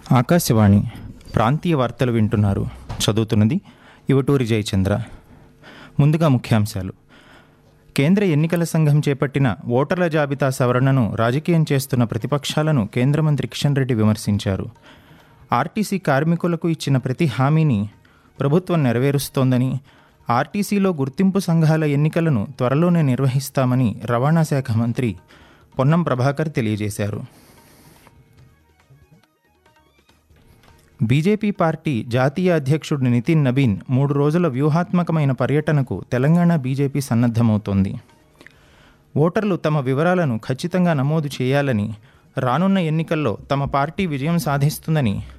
ఆకాశవాణి ప్రాంతీయ వార్తలు వింటున్నారు చదువుతున్నది ఇవటూరి జయచంద్ర ముందుగా ముఖ్యాంశాలు కేంద్ర ఎన్నికల సంఘం చేపట్టిన ఓటర్ల జాబితా సవరణను రాజకీయం చేస్తున్న ప్రతిపక్షాలను కేంద్ర మంత్రి కిషన్ రెడ్డి విమర్శించారు ఆర్టీసీ కార్మికులకు ఇచ్చిన ప్రతి హామీని ప్రభుత్వం నెరవేరుస్తోందని ఆర్టీసీలో గుర్తింపు సంఘాల ఎన్నికలను త్వరలోనే నిర్వహిస్తామని రవాణా శాఖ మంత్రి పొన్నం ప్రభాకర్ తెలియజేశారు బీజేపీ పార్టీ జాతీయ అధ్యక్షుడు నితిన్ నబీన్ మూడు రోజుల వ్యూహాత్మకమైన పర్యటనకు తెలంగాణ బీజేపీ సన్నద్ధమవుతోంది ఓటర్లు తమ వివరాలను ఖచ్చితంగా నమోదు చేయాలని రానున్న ఎన్నికల్లో తమ పార్టీ విజయం సాధిస్తుందని